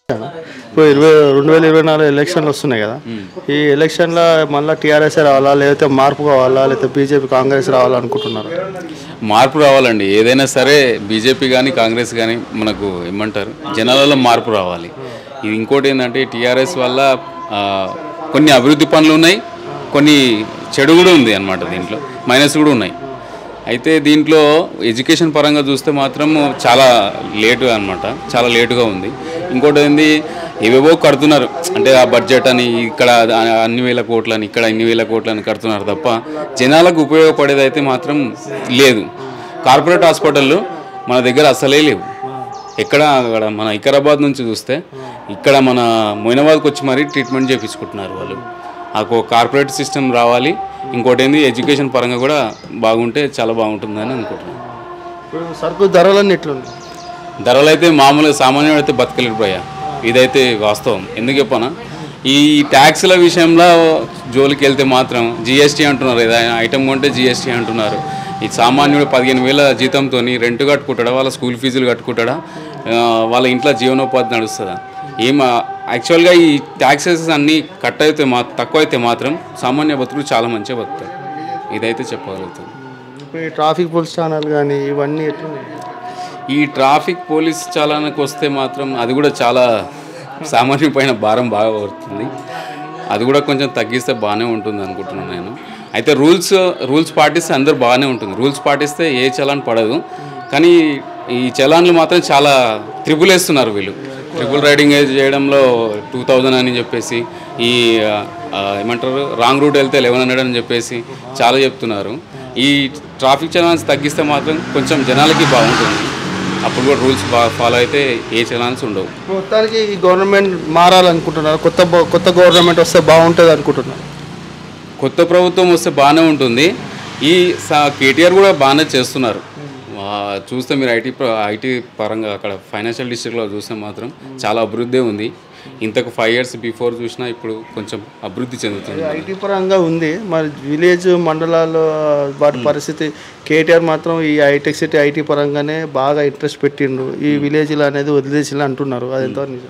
ఇప్పుడు ఇరవై రెండు వేల ఇరవై నాలుగు ఎలక్షన్లు వస్తున్నాయి కదా ఈ ఎలక్షన్లో మళ్ళీ టీఆర్ఎస్ రావాలా లేకపోతే మార్పు కావాలా లేకపోతే బీజేపీ కాంగ్రెస్ రావాలా అనుకుంటున్నారు మార్పు రావాలండి ఏదైనా సరే బీజేపీ కానీ కాంగ్రెస్ కానీ మనకు ఏమంటారు జనాలలో మార్పు రావాలి ఇది ఇంకోటి ఏంటంటే టీఆర్ఎస్ వల్ల ఆ, కొన్ని అభివృద్ధి పనులు ఉన్నాయి కొన్ని చెడు కూడా ఉంది అన్నమాట దీంట్లో మైనస్ కూడా ఉన్నాయి అయితే దీంట్లో ఎడ్యుకేషన్ పరంగా చూస్తే మాత్రం చాలా లేటు అన్నమాట చాలా లేటుగా ఉంది ఇంకోటి ఏంది ఏవేవో కడుతున్నారు అంటే ఆ బడ్జెట్ అని ఇక్కడ ఆ- అన్ని వేల కోట్లని ఇక్కడ ఇన్ని వేల కోట్లని కడుతున్నారు తప్ప జనాలకు ఉపయోగపడేది అయితే మాత్రం లేదు కార్పొరేట్ హాస్పిటళ్ళు మన దగ్గర అసలే లేవు ఎక్కడ అక్కడ మన వికారాబాద్ నుంచి చూస్తే ఇక్కడ మన మొయినాబాద్కి వచ్చి మరీ ట్రీట్మెంట్ చేయించుకుంటున్నారు వాళ్ళు ఆ కార్పొరేట్ సిస్టమ్ రావాలి ఇంకోటి ఏంది ఎడ్యుకేషన్ పరంగా కూడా బాగుంటే చాలా బాగుంటుందని అనుకుంటున్నాను ఇప్పుడు సరుకు ధరలన్నీ ఎట్లున్నాయి ధరలు అయితే మామూలుగా సామాన్యుడు అయితే బతకలేడు భయ్య ఇదైతే వాస్తవం ఎందుకు చెప్పనా ఈ ట్యాక్స్ల విషయంలో జోలికి వెళ్తే మాత్రం జిఎస్టీ అంటున్నారు ఏదైనా ఐటమ్ కొంటే జిఎస్టీ అంటున్నారు ఈ సామాన్యుడు పదిహేను వేల జీతంతో రెంట్ కట్టుకుంటాడా వాళ్ళ స్కూల్ ఫీజులు కట్టుకుంటాడా ఆ, వాళ్ళ ఇంట్లో జీవనోపాధి నడుస్తుందా ఏం యాక్చువల్గా ఈ ట్యాక్సెస్ అన్నీ కట్ అయితే మా తక్కువ అయితే మాత్రం సామాన్య బతుకులు చాలా మంచిగా బతుకుతారు ఇదైతే చెప్పగలుగుతాను ఇప్పుడు ఈ ట్రాఫిక్ పోలీస్ ఛానల్ కానీ ఇవన్నీ ఎట్లున్నాయి ఈ ట్రాఫిక్ పోలీస్ చాలానికి వస్తే మాత్రం అది కూడా చాలా సామాన్య పైన భారం బాగా పడుతుంది అది కూడా కొంచెం తగ్గిస్తే బాగానే ఉంటుంది అనుకుంటున్నాను నేను అయితే రూల్స్ రూల్స్ పాటిస్తే అందరూ బాగానే ఉంటుంది రూల్స్ పాటిస్తే ఏ చలాన్ పడదు కానీ ఈ చలాన్లు మాత్రం చాలా త్రిపుల్ వేస్తున్నారు వీళ్ళు ట్రిపుల్ రైడింగ్ చేయడంలో టూ థౌజండ్ అని చెప్పేసి ఈ ఆ, ఆ, ఏమంటారు రాంగ్ రూట్ వెళ్తే లెవెన్ హండ్రెడ్ అని చెప్పేసి చాలా చెప్తున్నారు ఈ ట్రాఫిక్ చలాన్స్ తగ్గిస్తే మాత్రం కొంచెం జనాలకి బాగుంటుంది అప్పుడు కూడా రూల్స్ బాగా ఫాలో అయితే ఏ చలాన్స్ ఉండవు మొత్తానికి ఈ గవర్నమెంట్ మారాలనుకుంటున్నారు కొత్త బ- కొత్త గవర్నమెంట్ వస్తే బాగుంటుంది అనుకుంటున్నారు కొత్త ప్రభుత్వం వస్తే బాగానే ఉంటుంది ఈ సా- కేటీఆర్ కూడా బాగానే చేస్తున్నారు ఆ, చూస్తే మీరు ఐటీ ఐటీ పరంగా అక్కడ ఫైనాన్షియల్ డిస్ట్రిక్ట్లో చూస్తే మాత్రం చాలా అభివృద్ధి ఉంది ఇంతకు ఫైవ్ ఇయర్స్ బిఫోర్ చూసినా ఇప్పుడు కొంచెం అభివృద్ధి చెందుతుంది ఐటీ పరంగా ఉంది మరి విలేజ్ మండలాల్లో వాటి పరిస్థితి కేటీఆర్ మాత్రం ఈ హైటెక్ సిటీ ఐటీ పరంగానే బాగా ఇంట్రెస్ట్ పెట్టిండు ఈ విలేజ్లో అనేది వదిలేసిలా అంటున్నారు అది ఎంతవరకు నిజం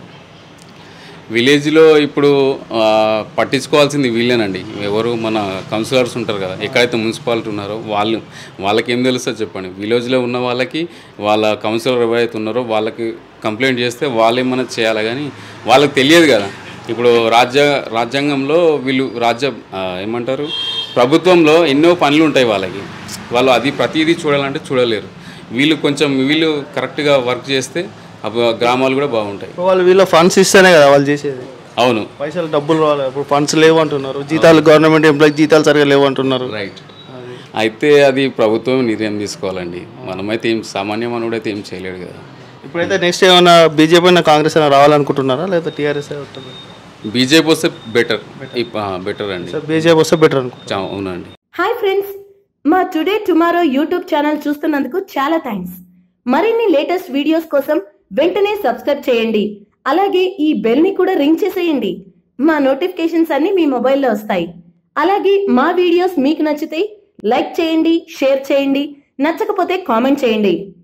విలేజ్లో ఇప్పుడు ఆ, పట్టించుకోవాల్సింది వీళ్ళేనండి ఎవరు మన కౌన్సిలర్స్ ఉంటారు కదా ఎక్కడైతే మున్సిపాలిటీ ఉన్నారో వాళ్ళు వాళ్ళకి ఏం తెలుస్తుంది చెప్పండి విలేజ్లో ఉన్న వాళ్ళకి వాళ్ళ కౌన్సిలర్ ఎవరైతే ఉన్నారో వాళ్ళకి కంప్లైంట్ చేస్తే వాళ్ళు ఏమైనా చేయాలి కానీ వాళ్ళకి తెలియదు కదా ఇప్పుడు రాజ్య రాజ్యాంగంలో వీళ్ళు రాజ్య ఆ, ఏమంటారు ప్రభుత్వంలో ఎన్నో పనులు ఉంటాయి వాళ్ళకి వాళ్ళు అది ప్రతిదీ చూడాలంటే చూడలేరు వీళ్ళు కొంచెం వీళ్ళు కరెక్ట్గా వర్క్ చేస్తే అప్పుడు గ్రామాలు కూడా బాగుంటాయి వాళ్ళు వీళ్ళ ఫండ్స్ ఇస్తేనే కదా వాళ్ళు చేసేది అవును పైసలు డబ్బులు రావాలి ఇప్పుడు ఫండ్స్ లేవు అంటున్నారు జీతాలు గవర్నమెంట్ ఎంప్లాయీ జీతాలు సరిగా లేవు అంటున్నారు రైట్ అయితే అది ప్రభుత్వం నిర్ణయం తీసుకోవాలండి మనమైతే ఏం సామాన్య మనోడైతే ఏం చేయలేడు కదా ఇప్పుడైతే నెక్స్ట్ ఏమైనా బీజేపీ అయినా కాంగ్రెస్ అయినా రావాలనుకుంటున్నారా లేదా టీఆర్ఎస్ ఉంటుంది బీజేపీ వస్తే బెటర్ బెటర్ అండి సార్ బీజేపీ వస్తే బెటర్ అనుకుంటున్నారు చా- అవునండి హాయ్ ఫ్రెండ్స్ మా టుడే టుమారో యూట్యూబ్ ఛానల్ చూస్తున్నందుకు చాలా థ్యాంక్స్ మరిన్ని లేటెస్ట్ వీడియోస్ కోసం వెంటనే సబ్స్క్రైబ్ చేయండి అలాగే ఈ బెల్ ని కూడా రింగ్ చేసేయండి మా నోటిఫికేషన్స్ అన్ని మీ మొబైల్లో వస్తాయి అలాగే మా వీడియోస్ మీకు నచ్చితే లైక్ చేయండి షేర్ చేయండి నచ్చకపోతే కామెంట్ చేయండి